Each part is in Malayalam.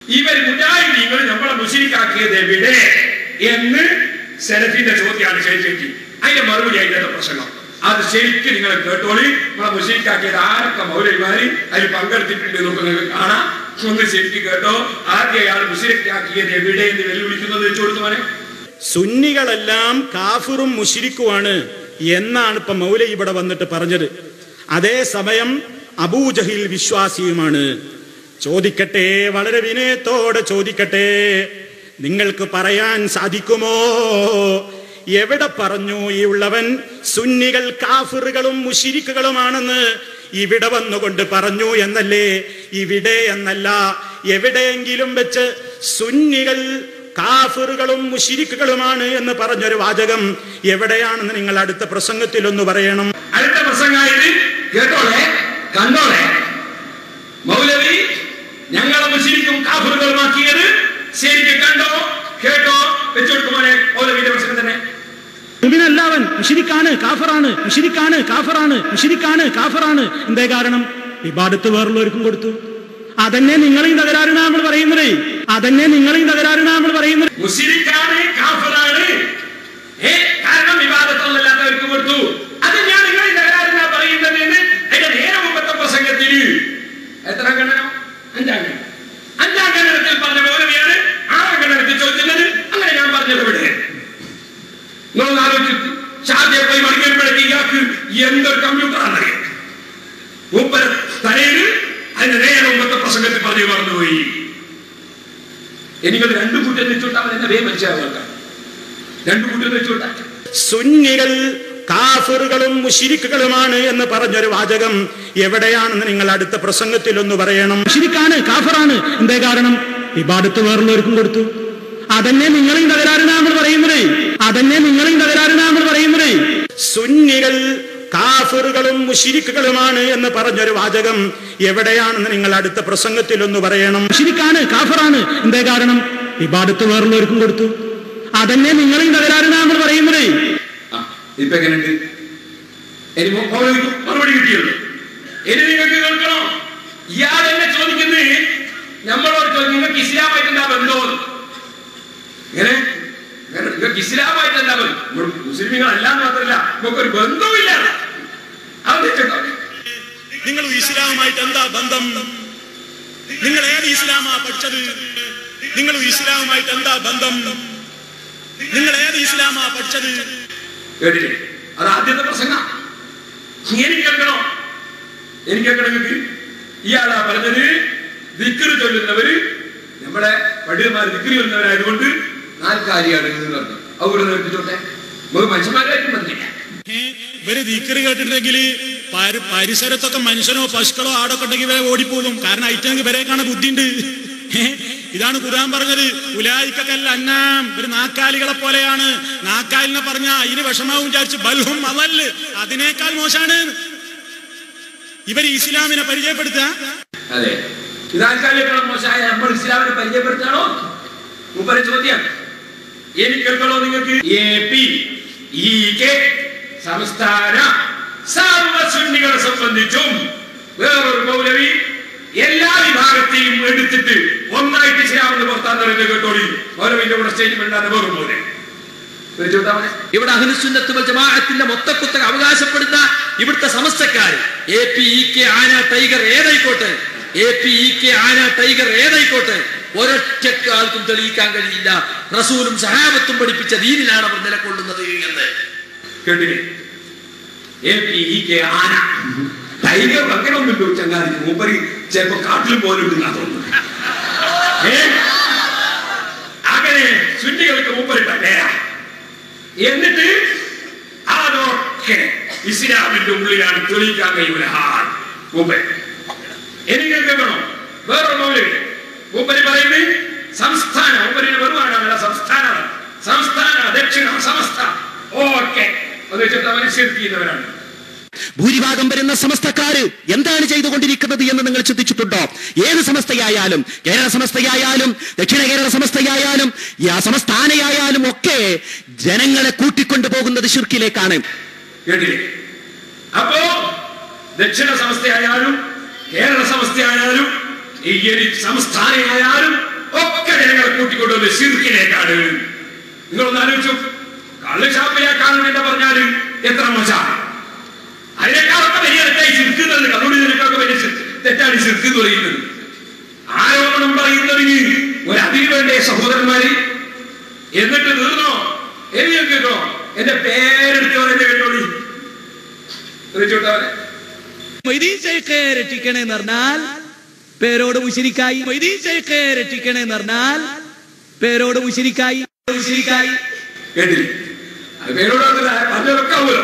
ഇവർ മുജാഹിദീങ്ങൾ നമ്മളെ മുസ്ലിക്കാക്കിയത് എവിടെ എന്ന് സെലഫിന്റെ ചോദ്യമാണ് ശരിക്കും അതിന്റെ മറുപടി അതിന്റെ പ്രസംഗം അത് ശരിക്കും നിങ്ങൾ കേട്ടോളി നമ്മളെ മുസ്ലിക്കാക്കിയത് ആരൊക്കെ മൗലവിമാര് അതിൽ പങ്കെടുത്തിട്ടുണ്ട് എന്നൊക്കെ നിങ്ങൾക്ക് കാണാം ഒന്ന് ശരിക്കും കേട്ടോ ആദ്യം അയാൾ മുസ്ലിക്കാക്കിയത് എവിടെ എന്ന് വെല്ലുവിളിക്കുന്നത് വെച്ചു കൊടുത്തു മോനെ സുന്നികളെല്ലാം കാഫിറും മുഷിരിക്കുമാണ് എന്നാണ് ഇപ്പൊ മൗല ഇവിടെ വന്നിട്ട് പറഞ്ഞത് അതേസമയം അബൂജഹിൽ വിശ്വാസിയുമാണ് ചോദിക്കട്ടെ വളരെ വിനയത്തോടെ ചോദിക്കട്ടെ നിങ്ങൾക്ക് പറയാൻ സാധിക്കുമോ എവിടെ പറഞ്ഞു ഈ ഉള്ളവൻ സുന്നികൾ കാഫിറുകളും മുഷിരിക്കുകളുമാണെന്ന് ഇവിടെ വന്നുകൊണ്ട് പറഞ്ഞു എന്നല്ലേ ഇവിടെ എന്നല്ല എവിടെയെങ്കിലും വെച്ച് സുന്നികൾ കാഫിറുകളും മുഷിരിക്കുകളുമാണ് എന്ന് പറഞ്ഞൊരു വാചകം എവിടെയാണെന്ന് നിങ്ങൾ അടുത്ത പ്രസംഗത്തിൽ ഒന്ന് പറയണം അടുത്ത പ്രസംഗമായിട്ട് കേട്ടോളെ കണ്ടോളെ മൗലവി ഞങ്ങളെ മുസ്ലിക്കും കാഫറുകളുമാക്കിയത് ശരിക്കും കണ്ടോ കേട്ടോ വെച്ചെടുക്കുമോനെ മൗലവിന്റെ പ്രസംഗം തന്നെ മുഅ്മിനല്ലാവൻ മുഷിരിക്കാണ് കാഫറാണ് മുഷിരിക്കാണ് കാഫറാണ് മുഷിരിക്കാണ് കാഫറാണ് എന്തേ കാരണം ഇബാദത്ത് വേറുള്ളവർക്കും കൊടുത്തു അതന്നെ നിങ്ങളെയും തകരാറിനാ നമ്മൾ പറയുന്നത് അതന്നെ നിങ്ങളെയും തകരാറിനാ നമ്മൾ പറയുന്നത് മുസ്ലിക്കാണ് കാഫറാണ് ഏ കാരണം വിവാദത്തൊന്നല്ലാത്തവർക്ക് കൊടുത്തു അത് ഞാൻ നിങ്ങളെ തകരാറിനാ പറയുന്നത് എന്ന് അതിന്റെ നേരെ മുമ്പത്തെ പ്രസംഗത്തിൽ എത്ര ഗണനോ അഞ്ചാം ഗണനം അഞ്ചാം ഗണനത്തിൽ പറഞ്ഞ മൗലവിയാണ് ആറാം ഗണനത്തിൽ ചോദിക്കുന്നത് അങ്ങനെ ഞാൻ പറഞ്ഞത് ഇവിടെ നിങ്ങൾ ആലോചിച്ചു ഷാദിയെ പോയി മണിക്കുമ്പോഴേക്ക് ഇയാൾക്ക് എന്തൊരു കമ്പ്യൂട്ടറാണെന്നറിയാം മൂപ്പര തലയിൽ അതിന്റെ നേരെ മുമ്പത്തെ പ്രസംഗത്തിൽ പറഞ്ഞു മറന്നുപോയി എനിക്കത് രണ്ടു കൂട്ടം വെച്ചുകൊണ്ടാ അവൻ എന്നെ വേഗം മനസ്സിലാവുക രണ്ടു കൂട്ടം വെച്ചുകൊണ്ടാ സുന്നികൾ കാഫിറുകളും മുഷിരിക്കുകളുമാണ് എന്ന് പറഞ്ഞൊരു വാചകം എവിടെയാണെന്ന് നിങ്ങൾ അടുത്ത പ്രസംഗത്തിൽ ഒന്ന് പറയണം മുഷിരിക്കാണ് കാഫറാണ് എന്തേ കാരണം ഇബാദത്ത് വേറുള്ളവർക്കും കൊടുത്തു അതന്നെ നിങ്ങളെയും തകരാറിനാ നമ്മൾ പറയുന്നത് അതന്നെ നിങ്ങളെയും തകരാറിനാ നമ്മൾ പറയുന്നത് സുന്നികൾ കാഫിറുകളും മുഷിരിക്കുകളുമാണ് എന്ന് പറഞ്ഞൊരു വാചകം എവിടെയാണെന്ന് നിങ്ങൾ അടുത്ത പ്രസംഗത്തിൽ ഒന്ന് പറയണം മുഷിരിക്കാണ് കാഫറാണ് എന്തേ കാരണം ഇബാദത്ത് വേറുള്ളവർക്കും കൊടുത്തു അതന്നെ നിങ്ങളെയും തകരാറിനാ നമ്മൾ പറയുന്നത് ആ, ഇപ്പൊ എങ്ങനെയുണ്ട് ഇനി മോ- മൗലവിക്ക് മറുപടി കിട്ടിയല്ലോ ഇനി നിങ്ങൾക്ക് കേൾക്കണോ ഇയാൾ എന്നെ ചോദിക്കുന്നത് നമ്മളോട് ചോദിക്കും നിങ്ങൾക്ക് ഇസ്ലാമായിട്ട് എന്താ ബന്ധം ഇങ്ങനെ ഇങ്ങനെ നിങ്ങൾക്ക് ഇസ്ലാമായിട്ട് എന്താ ബന്ധം നമ്മൾ മുസ്ലിമുകൾ അല്ലാന്ന് മാത്രമല്ല നമുക്കൊരു ബന്ധവുമില്ല അത് തെറ്റുണ്ടോ? നിങ്ങൾ ഇസ്ലാമുമായിട്ട് എന്താ ബന്ധം നിങ്ങൾ ഏത് ഇസ്ലാമാ പഠിച്ചത് നിങ്ങൾ ഇസ്ലാമുമായിട്ട് എന്താ ബന്ധം നിങ്ങൾ ഏത് ഇസ്ലാമാ പഠിച്ചത് കേട്ടില്ലേ അത് ആദ്യത്തെ പ്രസംഗ എനിക്ക് കേൾക്കണോ എനിക്ക് കേൾക്കണം നിങ്ങൾക്ക് ഇയാളാ പറഞ്ഞത് ദിക്കറ് ചൊല്ലുന്നവര് നമ്മുടെ പണ്ഡിതന്മാർ ദിക്കറി ചൊല്ലുന്നവരായതുകൊണ്ട് നാൽക്കാലിയാണ് എന്ന് പറഞ്ഞു അവർ നിർത്തിച്ചോട്ടെ നമുക്ക് മനുഷ്യന്മാരായിട്ടും ബന്ധില്ല ഇവര് ദീക്കറി കേട്ടിട്ടുണ്ടെങ്കിൽ പരി- പരിസരത്തൊക്കെ മനുഷ്യനോ പശുക്കളോ ആടൊക്കെ ഉണ്ടെങ്കിൽ ഇവരെ ഓടിപ്പോകും കാരണം ഐറ്റങ്ങൾക്ക് ഇവരെ കാണാൻ ബുദ്ധിയുണ്ട് ഏ? ഇതാണ് ഖുർആൻ പറഞ്ഞത് ഉലായിക്കല്ല അന്നാം ഒരു നാക്കാലികളെ പോലെയാണ് നാക്കാലിനെ പറഞ്ഞ അതിന് വിഷമാവും വിചാരിച്ച് ബൽഹും അതല്ല് അതിനേക്കാൾ മോശാണ് ഇവര് ഇസ്ലാമിനെ പരിചയപ്പെടുത്തുക അതെ ഇത് ആൾക്കാരിലേക്കാൾ മോശമായ നമ്മൾ ഇസ്ലാമിനെ പരിചയപ്പെടുത്താണോ മുപ്പര ചോദ്യം എനിക്ക് കേൾക്കണോ നിങ്ങൾക്ക് എ പി ഇ കെ സംസ്ഥാന സർവസുന്നികളെ സംബന്ധിച്ചും വേറൊരു മൗലവി എല്ലാ വിഭാഗത്തെയും എടുത്തിട്ട് ഒന്നായിട്ട് ചെയ്യാമെന്ന് പുറത്താൻ പറയുന്നത് കേട്ടോളി മൗലവിന്റെ കൂടെ സ്റ്റേറ്റ്മെന്റ് ആണ് വേറൊരു മൗലവി ചോദിച്ചാ മതി. ഇവിടെ അഹ്ലുസുന്നത്ത് വൽ ജമാഅത്തിന്റെ മൊത്തക്കുത്തക അവകാശപ്പെടുന്ന ഇവിടുത്തെ സമസ്തക്കാര് എ പി ഇ കെ ആന ടൈഗർ ഏതായിക്കോട്ടെ എ പി ഇ കെ ആന ടൈഗർ ഏതായിക്കോട്ടെ ഒരൊറ്റ ആൾക്കും തെളിയിക്കാൻ കഴിയില്ല റസൂലും സഹാബത്തും പഠിപ്പിച്ച ദീനിലാണ് അവർ നിലകൊള്ളുന്നത് എന്ന് കേട്ടില്ലേ എ പി ഇ കെ ആന ടൈഗർ അങ്ങനെ ഒന്നുണ്ടോ ചങ്ങാതി മൂപ്പര് ചിലപ്പോ കാട്ടിൽ പോലും ഇടുന്ന തോന്നുന്നു ഏ? അങ്ങനെ സുന്നികൾക്ക് മൂപ്പരിട്ട പേരാ എന്നിട്ട് അതൊക്കെ ഇസ്ലാമിന്റെ ഉള്ളിലാണ് തെളിയിക്കാൻ കഴിയൂല മൂപ്പര് എനിക്ക് കേൾക്കണോ വേറെ മൗലവി മൂപ്പര് പറയുന്നത് സംസ്ഥാന മൂപ്പരിന് വെറുമാണല്ല സംസ്ഥാനമാണ് സംസ്ഥാന ദക്ഷിണ സമസ്ത ഓക്കെ അത് വെച്ചിട്ട് അവനെ ശരിക്കുന്നവരാണ് ഭൂരിഭാഗം വരുന്ന സമസ്തക്കാര് എന്താണ് ചെയ്തുകൊണ്ടിരിക്കുന്നത് എന്ന് നിങ്ങൾ ചിന്തിച്ചിട്ടുണ്ടോ ഏത് സമസ്തയായാലും കേരള സമസ്തയായാലും ദക്ഷിണ കേരള സമസ്തയായാലും ഈ ആ സംസ്ഥാനയായാലും ഒക്കെ ജനങ്ങളെ കൂട്ടിക്കൊണ്ടു പോകുന്നത് ഷിർക്കിലേക്കാണ് കേട്ടില്ലേ അപ്പോ ദക്ഷിണ സംസ്ഥയായാലും കേരള സംസ്ഥയായാലും ഈ ഒരു സംസ്ഥാനമായാലും കൂട്ടിക്കൊണ്ടുവന്ന് ശിർക്കിലേക്കാണ് നിങ്ങളൊന്ന് ആലോചിച്ചു കള്ളുഷാപ്പിലേക്കാണ് എന്ന് പറഞ്ഞാൽ എത്ര മോശം അതിനേക്കാളൊക്കെ വലിയ തെറ്റായി ശിർക്കുന്നത് കണ്ണൂരിനേക്കാളൊക്കെ വലിയ ശിർക്ക് തെറ്റാണ് ശിർക്ക് എന്ന് പറയുന്നത് ആരോപണം പറയുന്നതിന് ഒരു അതിന് വേണ്ടേ സഹോദരന്മാര് എന്നിട്ട് തീർന്നോ എഴുതി കേട്ടോ എന്റെ പേരെടുത്ത് പറയുന്നത് കേട്ടോളി ചോട്ടവരെ മൊയ്തീൻ ശൈഖെ രക്ഷിക്കണേ എന്ന് പറഞ്ഞാൽ പേരോട് മുശിരിക്കായി മൊയ്തീൻ ശൈഖെ രക്ഷിക്കണേ എന്ന് പറഞ്ഞാൽ പേരോട് മുശിരിക്കായി മുശിരിക്കായി കേട്ടില്ലേ അത് പേരോട് പറഞ്ഞു വെക്കാവൂലോ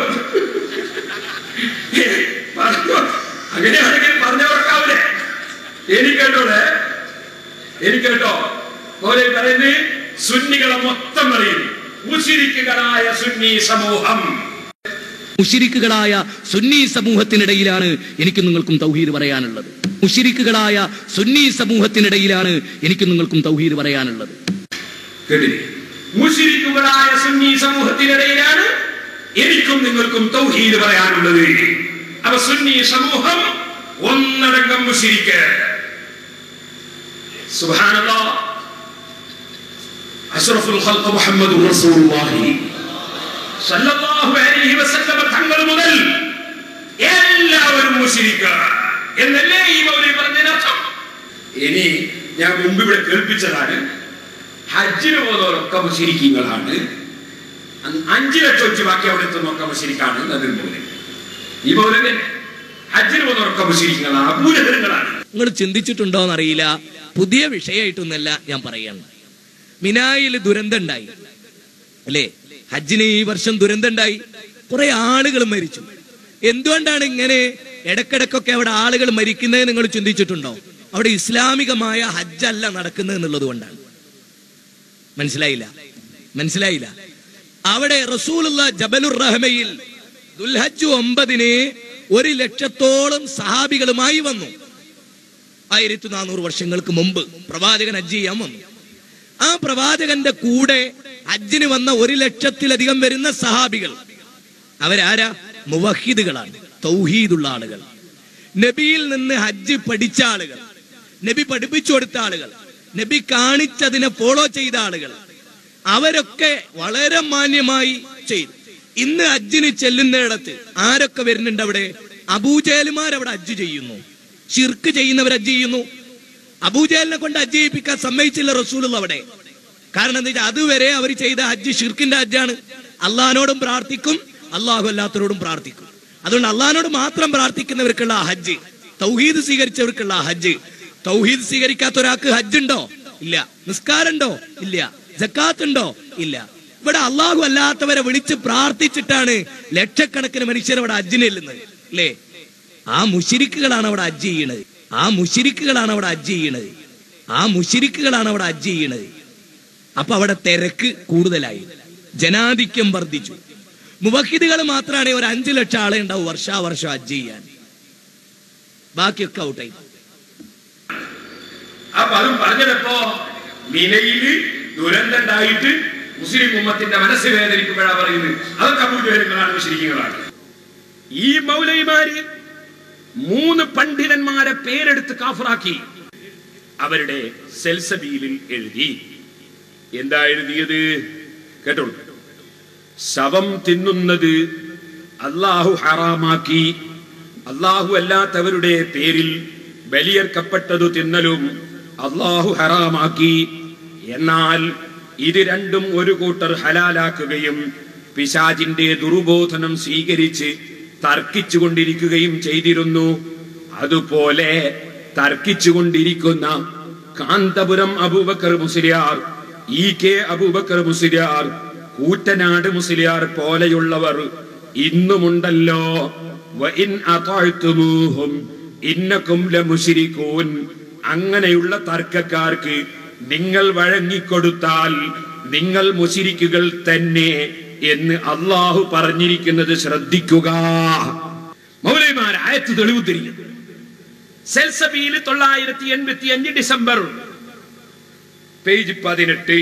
പറഞ്ഞു അങ്ങനെയാണെങ്കിൽ പറഞ്ഞു വെക്കാവൂലേ എനിക്ക് കേട്ടോടെ എനിക്ക് കേട്ടോ പോലെ പറയുന്നത് സുന്നികളെ മൊത്തം അറിയുന്നു മുഷിരിക്കുകളായ സുന്നി സമൂഹം മുഷിരിക്കുകളായ സുന്നി സമൂഹത്തിനിടയിലാണ് എനിക്കും നിങ്ങൾക്കും തൗഹീദ് പറയാനുള്ളത് മുഷിരിക്കുകളായ സുന്നി സമൂഹത്തിനിടയിലാണ് എനിക്കും നിങ്ങൾക്കും തൗഹീദ് പറയാനുള്ളത് കേട്ടില്ലേ മുഷിരിക്കുകളായ സുന്നി സമൂഹത്തിനിടയിലാണ് എനിക്കും നിങ്ങൾക്കും തൗഹീദ് പറയാനുള്ളത് അപ്പൊ സുന്നി സമൂഹം ഒന്നടങ്കം മുഷിരിക്ക് സുബ്ഹാനല്ലാഹ് അഷ്റഫുൽ ഖൽഖ് മുഹമ്മദ് റസൂലുള്ളാഹി സല്ലല്ലാഹു അലൈഹി വസല്ലമ തങ്ങൾ മുതൽ എല്ലാവരും മുഷിരിക്ക എന്നല്ലേ ഈ മൗലവി പറഞ്ഞതിനർത്ഥം ഇനി ഞാൻ മുമ്പ് ഇവിടെ കേൾപ്പിച്ചതാണ് ഹജ്ജിന് പോകുന്നവരൊക്കെ മുഷിരിക്കീങ്ങളാണ് അഞ്ചു ലക്ഷം വെച്ച് ബാക്കി അവിടെ എത്തുന്നൊക്കെ മുഷിരിക്കാണ് അതിന് പോലെ ഈ പോലെ തന്നെ ഹജ്ജിന് പോകുന്നവരൊക്കെ മുഷിരിക്കങ്ങളാണ് അപൂരകരങ്ങളാണ് നിങ്ങൾ ചിന്തിച്ചിട്ടുണ്ടോ എന്നറിയില്ല പുതിയ വിഷയമായിട്ടൊന്നല്ല ഞാൻ പറയാണ് മിനായിൽ ദുരന്തം ഉണ്ടായി അല്ലേ ഹജ്ജിന് ഈ വർഷം ദുരന്തം ഉണ്ടായി കുറെ ആളുകൾ മരിച്ചു എന്തുകൊണ്ടാണ് ഇങ്ങനെ ഇടക്കിടക്കൊക്കെ അവിടെ ആളുകൾ മരിക്കുന്നത് നിങ്ങൾ ചിന്തിച്ചിട്ടുണ്ടോ അവിടെ ഇസ്ലാമികമായ ഹജ്ജല്ല നടക്കുന്നത് എന്നുള്ളത് കൊണ്ടാണ് മനസ്സിലായില്ല മനസ്സിലായില്ല അവിടെ റസൂലുള്ള ജബലുർ റഹ്മയിൽ ദുൽഹജ്ജ് ഒമ്പതിന് ഒരു ലക്ഷത്തോളം സഹാബികളുമായി വന്നു ആയിരത്തി നാനൂറ് വർഷങ്ങൾക്ക് മുമ്പ് പ്രവാചകൻ ഹജ്ജ് ചെയ്യാൻ വന്നു ആ പ്രവാചകന്റെ കൂടെ ഹജ്ജിന് വന്ന ഒരു ലക്ഷത്തിലധികം വരുന്ന സഹാബികൾ അവരാരാ മുവഹിദുകളാണ് തൗഹീദുള്ള ആളുകൾ നബിയിൽ നിന്ന് ഹജ്ജ് പഠിച്ച ആളുകൾ നബി പഠിപ്പിച്ചു കൊടുത്ത ആളുകൾ നബി കാണിച്ചതിനെ ഫോളോ ചെയ്ത ആളുകൾ അവരൊക്കെ വളരെ മാന്യമായി ചെയ്തു ഇന്ന് ഹജ്ജിന് ചെല്ലുന്നിടത്ത് ആരൊക്കെ വരുന്നുണ്ട് അവിടെ അബൂജേലുമാർ അവിടെ ഹജ്ജ് ചെയ്യുന്നു ഷിർക്ക് ചെയ്യുന്നവർ ഹജ്ജ് ചെയ്യുന്നു അബൂജേലിനെ കൊണ്ട് ഹജ്ജ് ചെയ്യിപ്പിക്കാൻ സമ്മതിച്ചില്ല റസൂൽ അവിടെ കാരണം എന്താ വെച്ചാൽ അതുവരെ അവർ ചെയ്ത ഹജ്ജ് ഷിർക്കിന്റെ ഹജ്ജാണ് അള്ളഹാനോടും പ്രാർത്ഥിക്കും അള്ളാഹു അല്ലാത്തവരോടും പ്രാർത്ഥിക്കും അതുകൊണ്ട് അള്ളഹാനോട് മാത്രം പ്രാർത്ഥിക്കുന്നവർക്കുള്ള ആ ഹജ്ജ് തൗഹീദ് സ്വീകരിച്ചവർക്കുള്ള ആ ഹജ്ജ് തൗഹീദ് സ്വീകരിക്കാത്ത ഒരാൾക്ക് ഹജ്ജ് ഉണ്ടോ ഇല്ല നിസ്കാരം ഉണ്ടോ ഇല്ല ജക്കാത്ത് ഉണ്ടോ ഇല്ല ഇവിടെ അള്ളാഹു അല്ലാത്തവരെ വിളിച്ച് പ്രാർത്ഥിച്ചിട്ടാണ് ലക്ഷക്കണക്കിന് മനുഷ്യർ അവിടെ ഹജ്ജിന് ചെല്ലുന്നത് അല്ലേ ആ മുഷിരിക്കുകളാണ് അവിടെ ഹജ്ജ് ചെയ്യണത് ആ മുഷിരിക്കുകളാണ് അവിടെ ഹജ്ജ് ചെയ്യണത് ആ മുഷിരിക്കുകളാണ് അവിടെ ഹജ്ജ് ചെയ്യണത് അപ്പൊ അവിടെ തിരക്ക് കൂടുതലായി ജനാധിക്യം വർദ്ധിച്ചു മുവഹിദുകൾ മാത്രമാണ് ഒരു അഞ്ചു ലക്ഷം ആളെ ഉണ്ടാവും വർഷാവർഷം ഹജ്ജ് ചെയ്യാൻ ബാക്കിയൊക്കെ ഔട്ടായി അപ്പൊ അതും പറഞ്ഞപ്പോ മിനയില് ദുരന്തം ഉണ്ടായിട്ട് മുസ്ലിം ഉമ്മത്തിന്റെ മനസ്സ് വേദനിക്കുമ്പോഴാ പറയുന്നത് അതൊക്കെ അപൂജകങ്ങളാണ് മുസ്ലിങ്ങളാണ് ഈ മൗലൈമാര് മൂന്ന് പണ്ഡിതന്മാരെ പേരെടുത്ത് കാഫറാക്കി അവരുടെ സെൽസബീലിൽ എഴുതി എന്താ എഴുതിയത് കേട്ടോളൂ ശവം തിന്നുന്നത് അള്ളാഹു ഹറാമാക്കി അള്ളാഹു അല്ലാത്തവരുടെ പേരിൽ ബലിയർക്കപ്പെട്ടതു തിന്നലും അള്ളാഹു ഹറാമാക്കി എന്നാൽ ഇത് രണ്ടും ഒരു കൂട്ടർ ഹലാലാക്കുകയും പിശാജിന്റെ ദുർബോധനം സ്വീകരിച്ച് തർക്കിച്ചുകൊണ്ടിരിക്കുകയും ചെയ്തിരുന്നു അതുപോലെ തർക്കിച്ചുകൊണ്ടിരിക്കുന്ന കാന്തപുരം അബൂബക്കർ മുസ്ലിയാർ ഇ കെ അബൂബക്കർ മുസ്ലിയാർ കൂറ്റനാട് മുസ്ലിയാർ പോലെയുള്ളവർ ഇന്നുമുണ്ടല്ലോ വഇൻ അതാഴ്ത്തുമൂഹും ഇന്നക്കും ലമുശ്രികൂൻ അങ്ങനെയുള്ള തർക്കക്കാർക്ക് നിങ്ങൾ വഴങ്ങിക്കൊടുത്താൽ നിങ്ങൾ മുശിരിക്കുകൾ തന്നെ എന്ന് അള്ളാഹു പറഞ്ഞിരിക്കുന്നത് ശ്രദ്ധിക്കുക മൗലൈമാർ ആയത്ത് തെളിവ് തിരിഞ്ഞു സെൽസബിയിൽ തൊള്ളായിരത്തി എൺപത്തി അഞ്ച് ഡിസംബർ പേജ് പതിനെട്ട്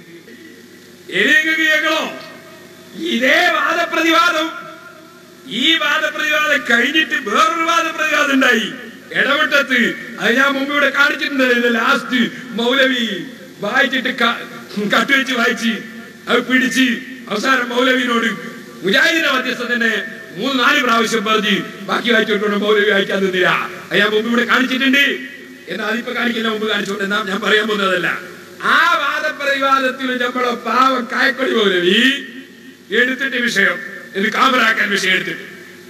കേൾക്കോ ഇതേ വാദപ്രതിവാദം ഈ വാദപ്രതിവാദം കഴിഞ്ഞിട്ട് വേറൊരു വാദപ്രതിവാദം ഉണ്ടായി ഇടവട്ടത്ത് അത് ഞാൻ മുമ്പ് ഇവിടെ കാണിച്ചിട്ടുണ്ടല്ലോ ലാസ്റ്റ് മൗലവി വായിച്ചിട്ട് ക- കട്ടുവെച്ച് വായിച്ച് അത് പിടിച്ച് അവസാനം മൗലവിനോട് മുജാഹിദിന്റെ മധ്യസ്ഥ തന്നെ മൂന്ന് നാല് പ്രാവശ്യം പറഞ്ഞ് ബാക്കി വായിച്ചോണ്ട് മൗലവി വായിക്കാൻ നിന്നില്ല അത് ഞാൻ മുമ്പ് ഇവിടെ കാണിച്ചിട്ടുണ്ട് എന്നാൽ അതിപ്പോ കാണിക്കില്ല മുമ്പ് കാണിച്ചോണ്ട് എന്നാ ഞാൻ പറയാൻ പോകുന്നതല്ല ആ വാദപ്രതിവാദത്തിൽ നമ്മളെ പാവം കായക്കൊടി മൗലവി എടുത്തിട്ട് വിഷയം ഇത് കാമറാക്കാൻ വിഷയം എടുത്തിട്ട്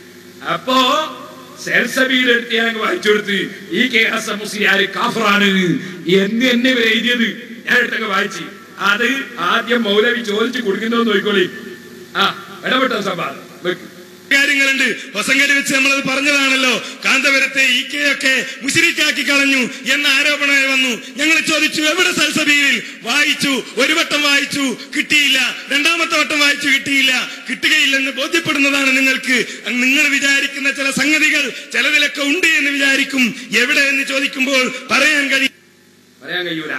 അപ്പോ സെൽസബിയിൽ എടുത്ത് ഞാൻ വായിച്ചു കൊടുത്ത് ഈ കെ ഹസൻ മുസ്ലിയാര് കാഫറാണ് എന്ന് എന്നെ ഇവർ എഴുതിയത് ഞാൻ എടുത്തൊക്കെ വായിച്ചു അത് ആദ്യം മൗലവി ചോദിച്ചു കൊടുക്കുന്നതെന്ന് നോക്കിക്കോളി ആ ഇടപെട്ട സംവാദം വെക്ക്. കാര്യങ്ങളുണ്ട് ഹൊസങ്കരി വെച്ച് നമ്മളത് പറഞ്ഞതാണല്ലോ കാന്തപുരത്തെ ഇ കെ ഒക്കെ മുശിരിക്കാക്കി കളഞ്ഞു എന്ന ആരോപണമായി വന്നു ഞങ്ങൾ ചോദിച്ചു എവിടെ സൽസബിയിൽ വായിച്ചു ഒരു വട്ടം വായിച്ചു കിട്ടിയില്ല രണ്ടാമത്തെ വട്ടം വായിച്ചു കിട്ടിയില്ല കിട്ടുകയില്ലെന്ന് ബോധ്യപ്പെടുന്നതാണ് നിങ്ങൾക്ക് നിങ്ങൾ വിചാരിക്കുന്ന ചില സംഗതികൾ ചിലതിലൊക്കെ ഉണ്ട് എന്ന് വിചാരിക്കും എവിടെ എന്ന് ചോദിക്കുമ്പോൾ പറയാൻ കഴിയും പറയാൻ കഴിയൂല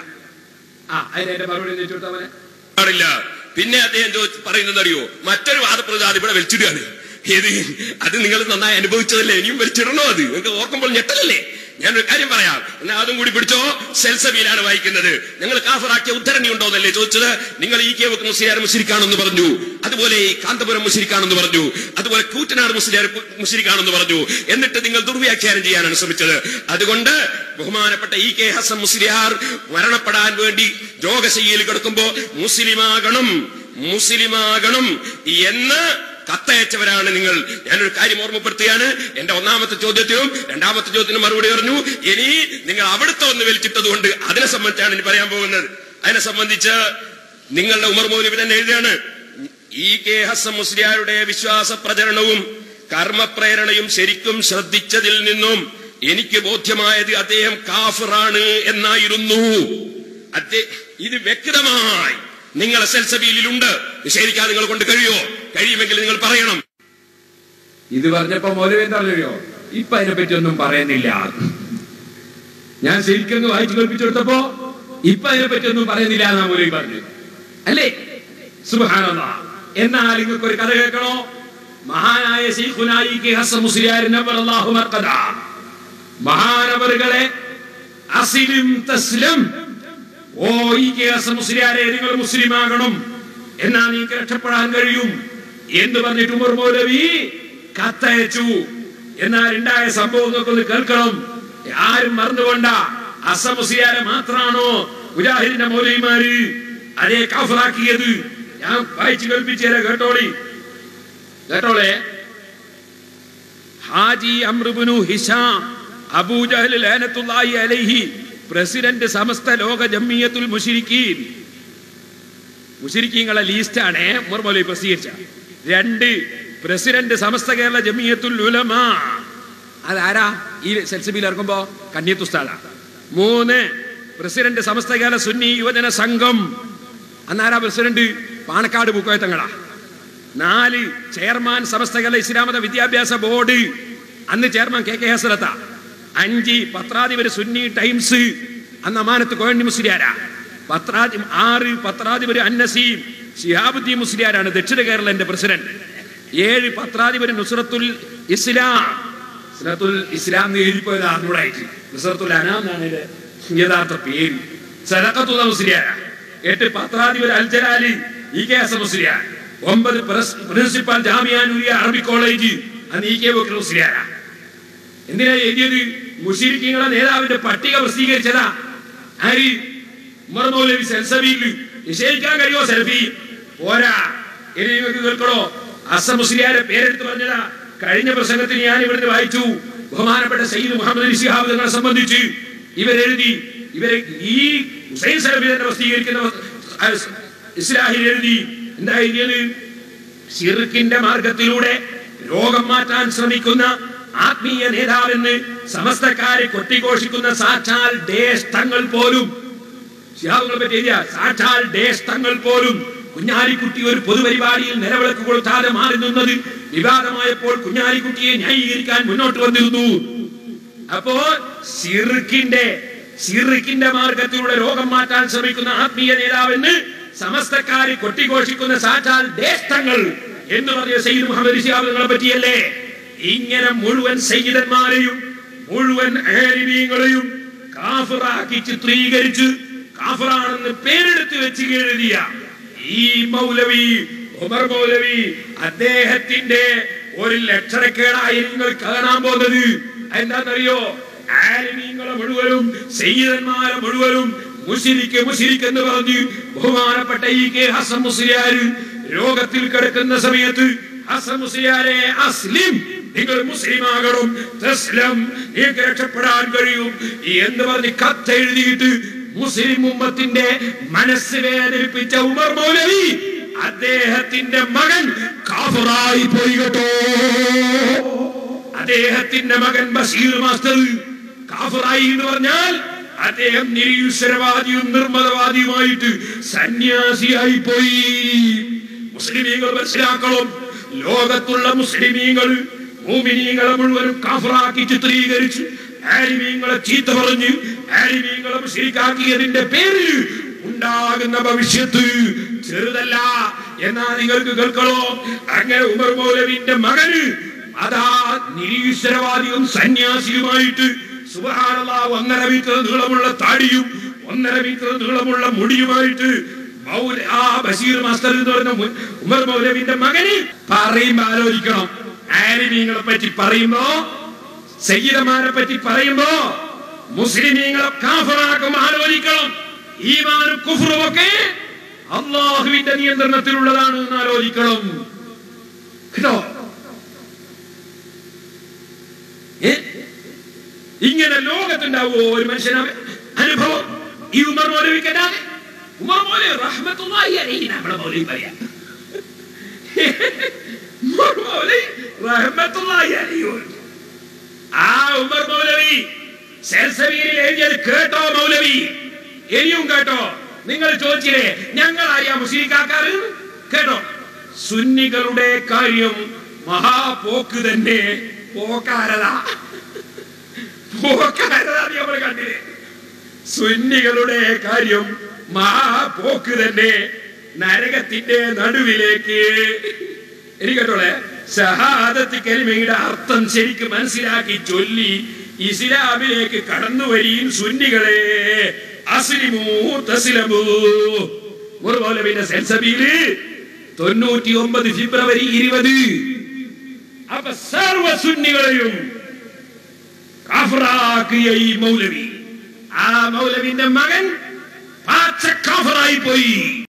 ആ അതിന് എന്റെ മറുപടി എന്ന് വെച്ചു കൊടുത്താ പാടില്ല പിന്നെ അദ്ദേഹം ചോദിച്ച് പറയുന്നത് അറിയോ മറ്റൊരു വാദപ്രതിവാദം ഇവിടെ വലിച്ചിടുകയാണ് ഏത് അത് നിങ്ങൾ നന്നായി അനുഭവിച്ചതല്ലേ ഇനിയും വലിച്ചിടണോ അത് നിങ്ങൾക്ക് ഓർക്കുമ്പോൾ ഞെട്ടലല്ലേ ഞാനൊരു കാര്യം പറയാം എന്നാ അതും കൂടി പിടിച്ചോ സെൽസബിയിലാണ് വായിക്കുന്നത് നിങ്ങൾ കാഫറാക്കിയ ഉദ്ധരണി ഉണ്ടോ എന്നല്ലേ ചോദിച്ചത് നിങ്ങൾ ഈ കെ വെക്ക് മുസ്ലിയാർ മുസ്ലിക്കാണെന്ന് പറഞ്ഞു അതുപോലെ ഈ കാന്തപുരം മുസ്ലിക്കാണെന്ന് പറഞ്ഞു അതുപോലെ കൂറ്റനാട് മുസ്ലിയാർ മുസ്ലിക്കാണെന്ന് പറഞ്ഞു എന്നിട്ട് നിങ്ങൾ ദുർവ്യാഖ്യാനം ചെയ്യാനാണ് ശ്രമിച്ചത് അതുകൊണ്ട് ബഹുമാനപ്പെട്ട ഇ കെ ഹസൻ മുസ്ലിയാർ മരണപ്പെടാൻ വേണ്ടി രോഗശയ്യയിൽ കിടക്കുമ്പോ മുസ്ലിമാകണം മുസ്ലിമാകണം എന്ന് കത്തയച്ചവരാണ് നിങ്ങൾ ഞാനൊരു കാര്യം ഓർമ്മപ്പെടുത്തുകയാണ് എന്റെ ഒന്നാമത്തെ ചോദ്യത്തിനും രണ്ടാമത്തെ ചോദ്യത്തിനും മറുപടി പറഞ്ഞു ഇനി നിങ്ങൾ അവിടുത്തെ ഒന്ന് വലിച്ചിട്ടത് കൊണ്ട് അതിനെ സംബന്ധിച്ചാണ് ഇനി പറയാൻ പോകുന്നത് അതിനെ സംബന്ധിച്ച് നിങ്ങളുടെ ഉമർ മൗലവി തന്നെ എഴുതിയാണ് ഇ കെ ഹസൻ മുസ്ലിയാരുടെ വിശ്വാസ പ്രചരണവും കർമ്മപ്രേരണയും ശരിക്കും ശ്രദ്ധിച്ചതിൽ നിന്നും എനിക്ക് ബോധ്യമായത് അദ്ദേഹം കാഫറാണ് എന്നായിരുന്നു അദ്ദേ- ഇത് വ്യക്തമായി നിങ്ങൾ എസ് എൽ സബിയിലുണ്ട് നിഷേധിക്കാൻ നിങ്ങൾ കൊണ്ട് കഴിയോ കഴിയുമെങ്കിൽ നിങ്ങൾ പറയണം ഇത് പറഞ്ഞപ്പോ മൗലവി എന്താ അറിയോ ഇപ്പൊ അതിനെ പറ്റി ഒന്നും പറയുന്നില്ല ഞാൻ ശരിക്കും വായിച്ചു കേൾപ്പിച്ചു കൊടുത്തപ്പോ ഇപ്പൊ അതിനെ പറ്റി ഒന്നും പറയുന്നില്ല എന്നാ മൗലവി പറഞ്ഞു അല്ലേ സുബാനല്ല എന്നാൽ നിങ്ങൾക്ക് ഒരു കഥ കേൾക്കണോ മഹാനായ ശൈഖുനായി കെ ഹസൻ മുസ്ലിയാരിനെ അല്ലാഹു മർക്കദ മഹാനവറുകളെ അസിലും തസ്ലം ഓ ഈ കെ ഹസൻ മുസ്ലിയാരെ നിങ്ങൾ മുസ്ലിമാകണം എന്നാ നിങ്ങൾക്ക് രക്ഷപ്പെടാൻ കഴിയും എന്ന് പറഞ്ഞിട്ട് ഉമർ മൗലവി കത്തയച്ചു എന്നാൽ ഉണ്ടായ സംഭവങ്ങൾക്ക് ഒന്ന് കേൾക്കണം ആരും മറന്നുകൊണ്ട അസം മുസ്ലിയാരെ മാത്രാണോ മുജാഹിദിന്റെ മൗലവിമാര് അതേ കാഫറാക്കിയത് ഞാൻ വായിച്ചു കേൾപ്പിച്ചേരെ കേട്ടോളി കേട്ടോളെ ഹാജി അമ്രുബിനു ഹിഷാം അബൂജഹൽ ലാനത്തുല്ലാഹി അലൈഹി പ്രസിഡന്റ് സമസ്ത ലോക ജമ്മിയത്തുൽ മുഷിരിക്കീൻ മുഷിരിക്കീങ്ങളെ ലീസ്റ്റാണ് മുർമലി പ്രസിദ്ധീകരിച്ച രണ്ട് പ്രസിഡന്റ് സമസ്ത കേരള ജമിയത്തുൽ ഉലമ അതാരാ ഈ സെൽസിബിയിൽ ഇറങ്ങുമ്പോ കന്യത്തുസ്താദ മൂന്ന് പ്രസിഡന്റ് സമസ്ത കേരള സുന്നി യുവജന സംഘം അന്നാരാ പ്രസിഡന്റ് പാണക്കാട് പൂക്കോയത്തങ്ങളാ നാല് ചെയർമാൻ സമസ്ത കേരള ഇസ്ലാമത വിദ്യാഭ്യാസ ബോർഡ് അന്ന് ചെയർമാൻ കെ കെ ഹസരത്ത അഞ്ച് പത്രാധിപര് സുന്നി ടൈംസ് അന്ന് അമാനത്ത് കോയണ്ണി മുസ്ലിയാരാ പത്രാധി ആറ് പത്രാധിപര് അന്നസീം ഷിഹാബുദ്ദീൻ മുസ്ലിയാരാണ് ദക്ഷിണ കേരളന്റെ പ്രസിഡന്റ് ഏഴ് പത്രാധിപര് നുസ്രത്തുൽ ഇസ്ലാം നുസ്രത്തുൽ ഇസ്ലാം എന്ന് എഴുതിപ്പോയത് അറിഞ്ഞൂടായിട്ട് നുസ്രത്തുൽ അനാം എന്നാണ് ഇതിന്റെ യഥാർത്ഥ പേര് സദഖത്തുൽ മുസ്ലിയാരാ എട്ട് പത്രാധിപർ Al Jalali E K S Musliyar ഒമ്പത് പ്രസ്- പ്രിൻസിപ്പൽ ജാമിയാനൂരിയ അറബി കോളേജ് അന്ന് ഇ കെ ബക്കർ മുസ്ലിയാരാ എന്തിനാ എഴുതിയത് മുഷീരിക്കങ്ങളുടെ നേതാവിന്റെ പട്ടിക പ്രസിദ്ധീകരിച്ചതാ ആര് ഉമർ മൗലവി സെൽസബിയിൽ നിഷേധിക്കാൻ കഴിയുമോ സെൽഫി പോരാ ഇനി നിങ്ങൾക്ക് കേൾക്കണോ അസം മുസ്ലിയാരെ പേരെടുത്ത് പറഞ്ഞതാ കഴിഞ്ഞ പ്രസംഗത്തിൽ ഞാൻ ഇവിടുന്ന് വായിച്ചു ബഹുമാനപ്പെട്ട സയ്യിദ് മുഹമ്മദ് അലി ശിഹാബ് തങ്ങളെ സംബന്ധിച്ച് ഇവരെഴുതി ഇവരെ ഈ ഹുസൈൻ സലഫി തന്നെ പ്രസിദ്ധീകരിക്കുന്ന ആ, ഇസ്ലാഹിൽ എഴുതി എന്താ എഴുതിയത് ഷിർക്കിന്റെ മാർഗത്തിലൂടെ രോഗം മാറ്റാൻ ശ്രമിക്കുന്ന ആത്മീയ നേതാവെന്ന് സമസ്തക്കാരെ കൊട്ടിഘോഷിക്കുന്ന സാക്ഷാൽ ഡേഷ് തങ്ങൾ പോലും ശിഹാബുകളെ പറ്റി എഴുതിയ സാക്ഷാൽ ഡേഷ് തങ്ങൾ പോലും കുഞ്ഞാലിക്കുട്ടി ഒരു പൊതുപരിപാടിയിൽ നിലവിളക്ക് കൊടുക്കാതെ മാറി നിന്നത് വിവാദമായപ്പോൾ കുഞ്ഞാലിക്കുട്ടിയെ ന്യായീകരിക്കാൻ മുന്നോട്ട് വന്നിരുന്നു അപ്പോ സിറുക്കിന്റെ സിറുക്കിന്റെ മാർഗത്തിലൂടെ രോഗം മാറ്റാൻ ശ്രമിക്കുന്ന ആത്മീയ നേതാവെന്ന് സമസ്തക്കാരെ കൊട്ടിഘോഷിക്കുന്ന സാക്ഷാൽ ദേശങ്ങൾ എന്ന് പറഞ്ഞ സയ്യിദ് മുഹമ്മദ് ഇസ്ലാമുകളെ പറ്റിയല്ലേ ഇങ്ങനെ മുഴുവൻ സയ്യിദന്മാരെയും മുഴുവൻ ആലിമീങ്ങളെയും കാഫിറാക്കി ചിത്രീകരിച്ച് കാഫറാണെന്ന് പേരെടുത്ത് വെച്ച് എഴുതിയ ഈ മൗലവി ഉമർ മൗലവി അദ്ദേഹത്തിന്റെ ഒരു ലക്ഷണക്കേടായി നിങ്ങൾ കാണാൻ പോകുന്നത് എന്താണെന്നറിയോ ആലിമീങ്ങളെ മുഴുവനും സയ്യിദന്മാരെ മുഴുവനും മുഷിരിക്ക് മുഷിരിക്ക് എന്ന് പറഞ്ഞ് ബഹുമാനപ്പെട്ട ഈ കെ ഹസൻ മുസ്ലിയാർ രോഗത്തിൽ കിടക്കുന്ന സമയത്ത് ഹസൻ മുസ്ലിയാരെ അസ്ലിം നിങ്ങൾ മുസ്ലിമാകണം തസ്ലം നിങ്ങൾക്ക് രക്ഷപ്പെടാൻ കഴിയും എന്ന് പറഞ്ഞ് കത്തെഴുതിയിട്ട് മുസ്ലിം ഉമ്മത്തിന്റെ മനസ്സ് വേദനിപ്പിച്ച ഉമർ മൗലവി അദ്ദേഹത്തിന്റെ മകൻ കാഫറായി പോയി കേട്ടോ അദ്ദേഹത്തിന്റെ മകൻ ബഷീർ മാസ്റ്റർ കാഫറായി എന്ന് പറഞ്ഞാൽ അദ്ദേഹം നിരീശ്വരവാദിയും നിർമ്മതവാദിയുമായിട്ട് സന്യാസിയായി പോയി മുസ്ലിമീങ്ങൾ മനസ്സിലാക്കണം ലോകത്തുള്ള മുസ്ലിമീങ്ങൾ ഭൂമിനീങ്ങളെ മുഴുവനും കാഫറാക്കി ചിത്രീകരിച്ച് ആലിമീങ്ങളെ ചീത്ത പറഞ്ഞ് ആലിമീങ്ങളെ മുസ്ലിക്കാക്കിയതിന്റെ പേരിൽ ഉണ്ടാകുന്ന ഭവിഷ്യത്ത് ചെറുതല്ല എന്നാ നിങ്ങൾക്ക് കേൾക്കണോ അങ്ങനെ ഉമർ മൗലവിന്റെ മകന് അതാ നിരീശ്വരവാദിയും സന്യാസിയുമായിട്ട് സുബഹാനല്ലാ ഒന്നര മീറ്റർ നീളമുള്ള താടിയും ഒന്നര മീറ്റർ നീളമുള്ള മുടിയുമായിട്ട് മൗല- ആ ബഷീർ മാസ്റ്റർ എന്ന് പറഞ്ഞ മു- ഉമർ മൗലവിന്റെ മകന് പറയുമ്പോ ആലോചിക്കണം ആലിമീങ്ങളെ പറ്റി പറയുമ്പോ സയ്യിദമാരെ പറ്റി പറയുമ്പോ മുസ്ലിമീങ്ങളെ കാഫറാക്കും ആലോചിക്കണം ഈമാനും കുഫറും ഒക്കെ അള്ളാഹുവിന്റെ നിയന്ത്രണത്തിലുള്ളതാണ് എന്ന് ആലോചിക്കണം കേട്ടോ ഏ? ഇങ്ങനെ ലോകത്തുണ്ടാവുമോ ഒരു മനുഷ്യന അനുഭവം ഈ ഉമർ മൗലവിക്കല്ലാതെ ഉമർ മൗലവി റഹ്മത്തുള്ളാഹി അലൈഹി നമ്മുടെ മൗലവി പറയാം ഉമർ മൗലവി റഹ്മത്തുള്ളാഹി അലൈഹി പറഞ്ഞു. ആ ഉമർ മൗലവി സെൽസബീരിൽ എഴുതിയത് കേട്ടോ മൗലവി ഇനിയും കേട്ടോ നിങ്ങൾ ചോദിച്ചില്ലേ ഞങ്ങൾ ആര്യാ മുസ്ലിക്കാക്കാറ് കേട്ടോ സുന്നികളുടെ കാര്യം മഹാപോക്ക് തന്നെ പോക്കാരതാ പോക്കാരതാ നമ്മൾ കണ്ടില്ലേ സുന്നികളുടെ കാര്യം മഹാപോക്ക് തന്നെ നരകത്തിന്റെ നടുവിലേക്ക് എനിക്ക് കേട്ടോളെ ഷഹാദത്ത് കലിമയുടെ അർത്ഥം ശരിക്കും മനസ്സിലാക്കി ചൊല്ലി ഇസ്ലാമിലേക്ക് കടന്നു വരിയും സുന്നികളെ അസ്ലിമൂ തസ്ലമൂ ഒരു പോലെ പിന്നെ സെൽസബിയില് തൊണ്ണൂറ്റി ഒമ്പത് ഫെബ്രുവരി ഇരുപത് അപ്പൊ സർവ സുന്നികളെയും കാഫറാക്കിയ ഈ മൗലവി ആ മൗലവിന്റെ മകൻ പാച്ച കാഫറായി പോയി